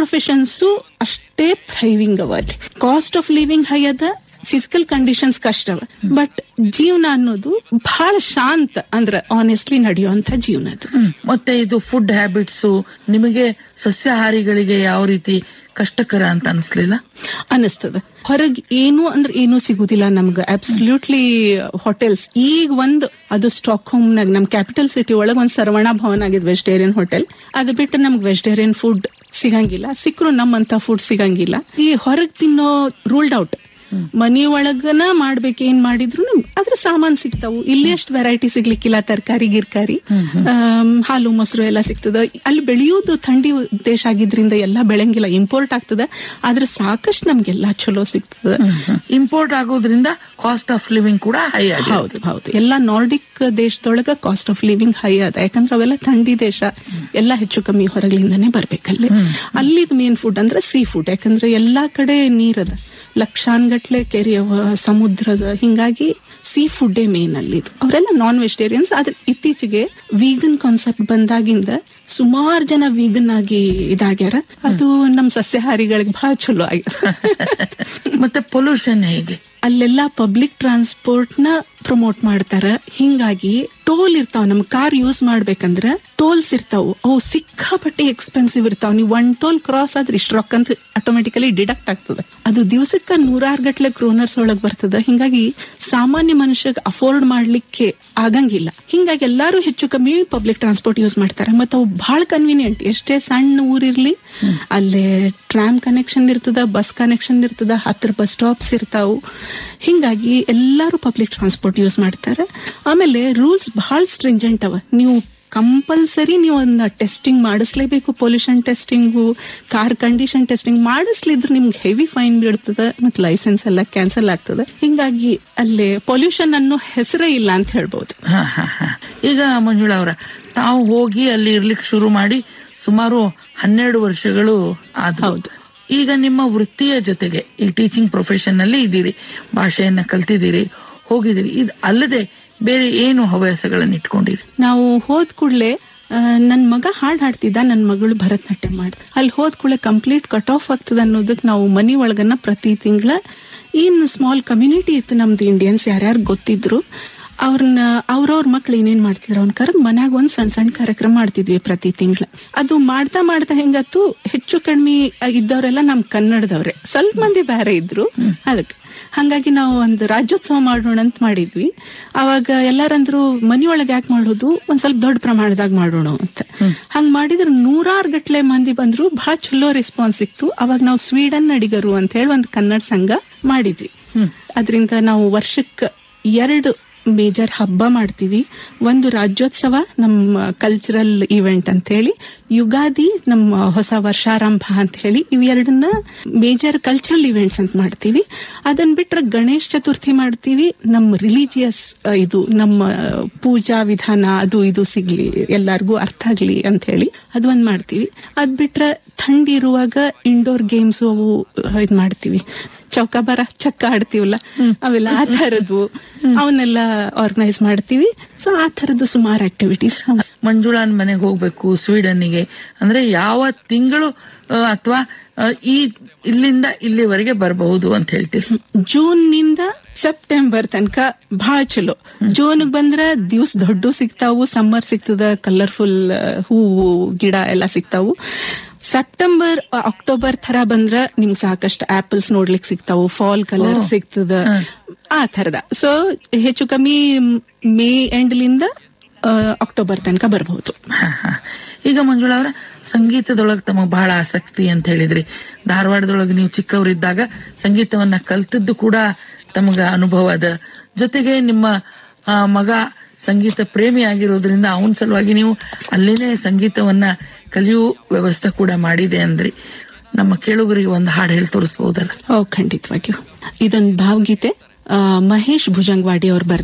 Professions ಅಷ್ಟೇ thriving ಅವ ಅಲ್ಲಿ ಕಾಸ್ಟ್ ಆಫ್ ಲಿವಿಂಗ್ ಹೈ ಅದ ಫಿಸಿಕಲ್ ಕಂಡೀಷನ್ಸ್ ಕಷ್ಟ ಅವ ಬಟ್ ಜೀವನ ಅನ್ನೋದು ಬಹಳ ಶಾಂತ ಅಂದ್ರ ಆನೆಸ್ಟ್ಲಿ ನಡೆಯುವಂತ ಜೀವನ ಅದು ಹ್ಮ್. ಮತ್ತೆ ಇದು ಫುಡ್ ಹ್ಯಾಬಿಟ್ಸ್ ನಿಮಗೆ ಸಸ್ಯಾಹಾರಿಗಳಿಗೆ ಯಾವ ರೀತಿ ಕಷ್ಟಕರ ಅಂತ ಅನಿಸ್ಲಿಲ್ಲ ಅನಿಸ್ತದ ಹೊರಗ್ ಏನು ಅಂದ್ರೆ ಏನೂ ಸಿಗುದಿಲ್ಲ ನಮ್ಗ ಅಬ್ಸಲ್ಯೂಟ್ಲಿ ಹೋಟೆಲ್ಸ್ ಈಗ ಒಂದ್ ಅದು ಸ್ಟಾಕ್ ಹೋಮ್ನಾಗ ನಮ್ ಕ್ಯಾಪಿಟಲ್ ಸಿಟಿ ಒಳಗ್ ಒಂದ್ ಸರ್ವಣ ಭವನ್ ಆಗಿದೆ ವೆಜಿಟೇರಿಯನ್ ಹೋಟೆಲ್ ಅದು ಬಿಟ್ಟು ನಮ್ಗೆ ವೆಜಿಟೇರಿಯನ್ ಫುಡ್ ಸಿಗಂಗಿಲ್ಲ ಸಿಕ್ಕರು ನಮ್ಮಂತ ಫುಡ್ ಸಿಗಂಗಿಲ್ಲ ಈ ಹೊರಗ್ ತಿನ್ನೋ ರೂಲ್ಡ್ ಔಟ್ ಮನಿ ಒಳಗನ ಮಾಡ್ಬೇಕು ಏನ್ ಮಾಡಿದ್ರು ಅದ್ರ ಸಾಮಾನ್ ಸಿಗ್ತಾವು ಇಲ್ಲಿ ಅಷ್ಟು ವೆರೈಟಿ ಸಿಗ್ಲಿಕ್ಕಿಲ್ಲ ತರಕಾರಿ ಗಿರ್ಕಾರಿ ಆಮ್, ಹಾಲು ಮೊಸರು ಎಲ್ಲ ಸಿಗ್ತದ ಅಲ್ಲಿ ಬೆಳೆಯೋದು ಥಂಡಿ ದೇಶ ಆಗಿದ್ರಿಂದ ಎಲ್ಲ ಬೆಳಂಗಿಲ್ಲ ಇಂಪೋರ್ಟ್ ಆಗ್ತದ ಆದ್ರೆ ಸಾಕಷ್ಟು ನಮ್ಗೆಲ್ಲಾ ಚಲೋ ಸಿಗ್ತದ ಇಂಪೋರ್ಟ್ ಆಗೋದ್ರಿಂದ ಕಾಸ್ಟ್ ಆಫ್ ಲಿವಿಂಗ್ ಕೂಡ ಹೈ ಆಗಿದೆ ಹೌದು ಹೌದು ಎಲ್ಲಾ ನಾರ್ಡಿಕ್ ದೇಶದೊಳಗ ಕಾಸ್ಟ್ ಆಫ್ ಲಿವಿಂಗ್ ಹೈ ಅದ ಯಾಕಂದ್ರೆ ಅವೆಲ್ಲ ಥಂಡಿ ದೇಶ ಎಲ್ಲ ಹೆಚ್ಚು ಕಮ್ಮಿ ಹೊರಗಿಂದಾನೆ ಬರ್ಬೇಕಲ್ಲಿ ಅಲ್ಲಿದ್ ಮೇನ್ ಫುಡ್ ಅಂದ್ರೆ ಸೀ ಫುಡ್ ಯಾಕಂದ್ರೆ ಎಲ್ಲಾ ಕಡೆ ನೀರದ ಲಕ್ಷಾನ್ಗಟ್ಲೆ ಕೆರೆಯವ ಸಮುದ್ರದ ಹಿಂಗಾಗಿ ಸೀ ಫುಡ್ಡೇ ಮೇನ್ ಅಲ್ಲಿದು ಅವರೆಲ್ಲ ನಾನ್ ವೆಜಿಟೇರಿಯನ್ಸ್ ಆದ್ರೆ ಇತ್ತೀಚೆಗೆ ವೀಗನ್ ಕಾನ್ಸೆಪ್ಟ್ ಬಂದಾಗಿಂದ ಸುಮಾರು ಜನ ವೀಗನ್ ಆಗಿ ಇದಾಗ್ಯಾರ ಅದು ನಮ್ ಸಸ್ಯಾಹಾರಿಗಳಿಗೆ ಬಹಳ ಚಲೋ ಆಗಿದೆ ಮತ್ತೆ ಪೊಲ್ಯೂಷನ್ ಹೇಗೆ ಅಲ್ಲೆಲ್ಲ ಪಬ್ಲಿಕ್ ಟ್ರಾನ್ಸ್ಪೋರ್ಟ್ ನ ಪ್ರಮೋಟ್ ಮಾಡ್ತಾರ ಹಿಂಗಾಗಿ ಟೋಲ್ ಇರ್ತಾವ ನಮ್ ಕಾರ್ ಯೂಸ್ ಮಾಡ್ಬೇಕಂದ್ರ ಟೋಲ್ಸ್ ಇರ್ತಾವು ಅವು ಸಿಕ್ಕಾಪಟ್ಟೆ ಎಕ್ಸ್ಪೆನ್ಸಿವ್ ಇರ್ತಾವ ನೀವು ಒನ್ ಟೋಲ್ ಕ್ರಾಸ್ ಆದ್ರೆ ಇಷ್ಟು ರೊಕ್ಕ ಅಂತ ಆಟೋಮೆಟಿಕಲಿ ಡಿಡಕ್ಟ್ ಆಗ್ತದೆ ಅದು ದಿವಸಕ್ಕ ನೂರಾರು ಗಟ್ಲೆ ಕ್ರೋನರ್ಸ್ ಒಳಗ್ ಬರ್ತದ ಹಿಂಗಾಗಿ ಸಾಮಾನ್ಯ ಮನುಷ್ಯಗ್ ಅಫೋರ್ಡ್ ಮಾಡ್ಲಿಕ್ಕೆ ಆಗಂಗಿಲ್ಲ ಹಿಂಗಾಗಿ ಎಲ್ಲಾರು ಹೆಚ್ಚು ಕಮ್ಮಿ ಪಬ್ಲಿಕ್ ಟ್ರಾನ್ಸ್ಪೋರ್ಟ್ ಯೂಸ್ ಮಾಡ್ತಾರೆ ಮತ್ತೆ ಅವು ಬಹಳ ಕನ್ವೀನಿಯಂಟ್ ಎಷ್ಟೇ ಸಣ್ಣ ಊರಿರ್ಲಿ ಅಲ್ಲೇ ಟ್ರಾಮ್ ಕನೆಕ್ಷನ್ ಇರ್ತದ ಬಸ್ ಕನೆಕ್ಷನ್ ಇರ್ತದ ಹತ್ರ ಬಸ್ ಸ್ಟಾಪ್ಸ್ ಇರ್ತಾವು ಹಿಂಗಾಗಿ ಎಲ್ಲಾರು ಪಬ್ಲಿಕ್ ಟ್ರಾನ್ಸ್ಪೋರ್ಟ್ ಯೂಸ್ ಮಾಡ್ತಾರೆ ಆಮೇಲೆ ರೂಲ್ಸ್ ಬಹಳ ಸ್ಟ್ರಿಂಜೆಂಟ್ ಅವ ನೀವು ಕಂಪಲ್ಸರಿ ನೀವು ಅದನ್ನ ಟೆಸ್ಟಿಂಗ್ ಮಾಡಿಸ್ಲೇಬೇಕು pollution testing car condition testing ಮಾಡಿಸ್ಲಿದ್ರು ನಿಮ್ಗೆ ಹೆವಿ ಫೈನ್ ಬೀಳ್ತದ ಮತ್ತೆ ಲೈಸೆನ್ಸ್ ಎಲ್ಲ ಕ್ಯಾನ್ಸಲ್ ಆಗ್ತದೆ ಹಿಂಗಾಗಿ ಅಲ್ಲಿ ಪೊಲ್ಯೂಷನ್ ಅನ್ನೋ ಹೆಸರೇ ಇಲ್ಲ ಅಂತ ಹೇಳ್ಬೋದು ಹ, ಹ, ಹ. ಈಗ ಮಂಜುಳಾ ಅವರ ತಾವು ಹೋಗಿ ಅಲ್ಲಿ ಇರ್ಲಿಕ್ಕೆ ಶುರು ಮಾಡಿ ಸುಮಾರು ಹನ್ನೆರಡು ವರ್ಷಗಳು ಆದವು ಹೌದು. ಈಗ ನಿಮ್ಮ ವೃತ್ತಿಯ ಜೊತೆಗೆ ಈ ಟೀಚಿಂಗ್ ಪ್ರೊಫೆಷನ್ ನಲ್ಲಿ ಇದ್ದೀರಿ ಭಾಷೆಯನ್ನ ಕಲ್ತಿದ್ದೀರಿ ಹೋಗಿದ್ದೀರಿ ಇದು ಅಲ್ಲದೆ ಬೇರೆ ಏನು ಹವ್ಯಾಸಗಳನ್ನ ಇಟ್ಕೊಂಡಿರಿ ನಾವು ಹೋದ್ ಕೂಡ್ಲೆ ನನ್ ಮಗ ಹಾಡ್ ಹಾಡ್ತಿದ್ದ ನನ್ ಮಗಳು ಭರತನಾಟ್ಯ ಮಾಡ್ ಅಲ್ಲಿ ಹೋದ್ ಕೂಡಲೇ ಕಂಪ್ಲೀಟ್ ಕಟ್ ಆಫ್ ಆಗ್ತದ ಅನ್ನೋದಕ್ ನಾವು ಮನಿ ಒಳಗನ್ನ ಪ್ರತಿ ತಿಂಗಳ ಏನ್ ಸ್ಮಾಲ್ ಕಮ್ಯುನಿಟಿ ಇತ್ತು ನಮ್ದು ಇಂಡಿಯನ್ಸ್ ಯಾರ್ಯಾರು ಗೊತ್ತಿದ್ರು ಅವ್ರನ್ನ ಅವ್ರವ್ರ ಮಕ್ಳು ಏನೇನ್ ಮಾಡ್ತಿದ್ರು ಅವ್ನ ಕರೆದ್ ಮನ್ಯಾಗ ಒಂದ್ ಸಣ್ಣ ಸಣ್ಣ ಕಾರ್ಯಕ್ರಮ ಮಾಡ್ತಿದ್ವಿ ಪ್ರತಿ ತಿಂಗಳ ಅದು ಮಾಡ್ತಾ ಮಾಡ್ತಾ ಹೆಂಗಾತು ಹೆಚ್ಚು ಕಡಿಮೆ ಇದ್ದವರೆಲ್ಲ ನಮ್ ಕನ್ನಡದವ್ರೆ ಸ್ವಲ್ಪ ಮಂದಿ ಬೇರೆ ಇದ್ರು ಅದಕ್ಕೆ ಹಂಗಾಗಿ ನಾವು ಒಂದು ರಾಜ್ಯೋತ್ಸವ ಮಾಡೋಣ ಅಂತ ಮಾಡಿದ್ವಿ ಅವಾಗ ಎಲ್ಲಾರಂದ್ರು ಮನಿಯೊಳಗೆ ಯಾಕೆ ಮಾಡೋದು ಒಂದ್ ಸ್ವಲ್ಪ ದೊಡ್ಡ ಪ್ರಮಾಣದಾಗ ಮಾಡೋಣ ಅಂತ ಹಂಗ್ ಮಾಡಿದ್ರೆ ನೂರಾರು ಗಟ್ಲೆ ಮಂದಿ ಬಂದ್ರು ಬಹಳ ಚಲೋ ರೆಸ್ಪಾನ್ಸ್ ಸಿಕ್ತು ಅವಾಗ ನಾವು ಸ್ವೀಡನ್ ನಡಿಗರು ಅಂತ ಹೇಳಿ ಒಂದು ಕನ್ನಡ ಸಂಘ ಮಾಡಿದ್ವಿ ಅದರಿಂದ ನಾವು ವರ್ಷಕ್ಕೆ ಎರಡು ಮೇಜರ್ ಹಬ್ಬ ಮಾಡ್ತೀವಿ ಒಂದು ರಾಜ್ಯೋತ್ಸವ ನಮ್ಮ ಕಲ್ಚರಲ್ ಇವೆಂಟ್ ಅಂತ ಹೇಳಿ ಯುಗಾದಿ ನಮ್ಮ ಹೊಸ ವರ್ಷಾರಂಭ ಅಂತ ಹೇಳಿ ಇವೆರಡನ್ನ ಮೇಜರ್ ಕಲ್ಚರಲ್ ಇವೆಂಟ್ಸ್ ಅಂತ ಮಾಡ್ತೀವಿ ಅದನ್ ಬಿಟ್ರೆ ಗಣೇಶ್ ಚತುರ್ಥಿ ಮಾಡ್ತೀವಿ ನಮ್ಮ ರಿಲಿಜಿಯಸ್ ಇದು ನಮ್ಮ ಪೂಜಾ ವಿಧಾನ ಅದು ಇದು ಸಿಗ್ಲಿ ಎಲ್ಲಾರ್ಗೂ ಅರ್ಥ ಆಗ್ಲಿ ಅಂತ ಹೇಳಿ ಅದೊಂದ್ ಮಾಡ್ತೀವಿ ಅದ್ ಬಿಟ್ರೆ ಥಂಡಿ ಇರುವಾಗ ಇಂಡೋರ್ ಗೇಮ್ಸ್ ಅವು ಇದ್ ಮಾಡ್ತೀವಿ ಚೌಕಾಬಾರ ಚಕ್ಕ ಆಡ್ತೀವಲ್ಲ ಅವೆಲ್ಲ ಆ ತರದ್ದು ಅವನ್ನೆಲ್ಲ ಆರ್ಗನೈಸ್ ಮಾಡ್ತೀವಿ ಸೊ ಆ ತರದ್ದು ಸುಮಾರು ಆಕ್ಟಿವಿಟೀಸ್ ಮಂಜುಳಾನ್ ಮನೆಗೆ ಹೋಗ್ಬೇಕು ಸ್ವೀಡನ್ನಿಗೆ ಅಂದ್ರೆ ಯಾವ ತಿಂಗಳು ಅಥವಾ ಈ ಇಲ್ಲಿಂದ ಇಲ್ಲಿವರೆಗೆ ಬರಬಹುದು ಅಂತ ಹೇಳ್ತೀರಿ ಜೂನ್ ನಿಂದ ಸೆಪ್ಟೆಂಬರ್ ತನಕ ಬಹಳ ಚಲೋ ಜೂನ್ ಬಂದ್ರ ದಿವ್ಸ ದೊಡ್ಡ ಸಿಗ್ತಾವು ಸಮ್ಮರ್ ಸಿಗ್ತದ ಕಲರ್ಫುಲ್ ಹೂವು ಗಿಡ ಎಲ್ಲ ಸಿಗ್ತಾವು ಸೆಪ್ಟೆಂಬರ್ ಅಕ್ಟೋಬರ್ ತರ ಬಂದ್ರ ನಿಮ್ಗೆ ಸಾಕಷ್ಟು ಆಪಲ್ಸ್ ನೋಡ್ಲಿಕ್ಕೆ ಸಿಗ್ತಾವು ಫಾಲ್ ಕಲರ್ ಸಿಗ್ತದ ಆ ತರದ ಸೊ ಹೆಚ್ಚು ಕಮ್ಮಿ ಮೇ ಎಂಡ್ಲಿಂದ ಅಕ್ಟೋಬರ್ ತನಕ ಬರಬಹುದು ಈಗ ಮಂಜುಳಾ ಅವರ ಸಂಗೀತದೊಳಗೆ ತಮಗೆ ಬಹಳ ಆಸಕ್ತಿ ಅಂತ ಹೇಳಿದ್ರಿ ಧಾರವಾಡದೊಳಗೆ ನೀವು ಚಿಕ್ಕವರಿದ್ದಾಗ ಸಂಗೀತವನ್ನ ಕಲ್ತದ್ದು ಕೂಡ ತಮಗ ಅನುಭವ ಅದ ಜೊತೆಗೆ ನಿಮ್ಮ ಮಗ ಸಂಗೀತ ಪ್ರೇಮಿ ಆಗಿರೋದ್ರಿಂದ ಅವನ ಸಲುವಾಗಿ ನೀವು ಅಲ್ಲೇನೆ ಸಂಗೀತವನ್ನ ಕಲಿಯುವ ವ್ಯವಸ್ಥೆ ಕೂಡ ಮಾಡಿದೆ ಅಂದ್ರಿ ನಮ್ಮ ಕೇಳುಗರಿಗೆ ಒಂದು ಹಾಡು ಹೇಳಿ ತೋರಿಸಬಹುದಲ್ಲ ಓ ಖಂಡಿತವಾಗಿಯೂ ಇದೊಂದು ಭಾವಗೀತೆ ಮಹೇಶ್ ಭುಜಂಗವಾಡಿ ಅವ್ರು